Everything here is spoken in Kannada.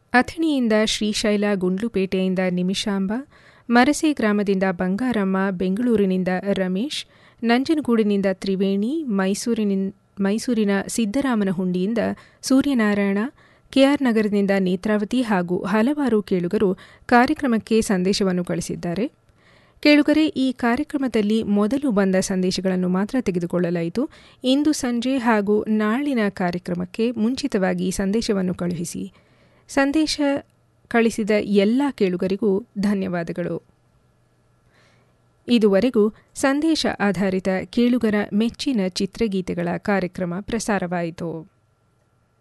ಅಥಣಿಯಿಂದ ಶ್ರೀಶೈಲ ಗುಂಡ್ಲುಪೇಟೆಯಿಂದ ನಿಮಿಷಾಂಬ ಮರಸೆ ಗ್ರಾಮದಿಂದ ಬಂಗಾರಮ್ಮ ಬೆಂಗಳೂರಿನಿಂದ ರಮೇಶ್ ನಂಜನಗೂಡಿನಿಂದ ತ್ರಿವೇಣಿ ಮೈಸೂರಿನಿಂ ಮೈಸೂರಿನ ಸಿದ್ದರಾಮನಹುಂಡಿಯಿಂದ ಸೂರ್ಯನಾರಾಯಣ ಕೆಆರ್ ನಗರದಿಂದ ನೇತ್ರಾವತಿ ಹಾಗೂ ಹಲವಾರು ಕೇಳುಗರು ಕಾರ್ಯಕ್ರಮಕ್ಕೆ ಸಂದೇಶವನ್ನು ಕಳಿಸಿದ್ದಾರೆ ಕೇಳುಗರೆ ಈ ಕಾರ್ಯಕ್ರಮದಲ್ಲಿ ಮೊದಲು ಬಂದ ಸಂದೇಶಗಳನ್ನು ಮಾತ್ರ ತೆಗೆದುಕೊಳ್ಳಲಾಯಿತು ಇಂದು ಸಂಜೆ ಹಾಗೂ ನಾಳಿನ ಕಾರ್ಯಕ್ರಮಕ್ಕೆ ಮುಂಚಿತವಾಗಿ ಸಂದೇಶವನ್ನು ಕಳುಹಿಸಿ ಸಂದೇಶ ಕಳಿಸಿದ ಎಲ್ಲ ಕೇಳುಗರಿಗೂ ಧನ್ಯವಾದಗಳು ಇದುವರೆಗೂ ಸಂದೇಶ ಆಧಾರಿತ ಕೇಳುಗರ ಮೆಚ್ಚಿನ ಚಿತ್ರಗೀತೆಗಳ ಕಾರ್ಯಕ್ರಮ ಪ್ರಸಾರವಾಯಿತು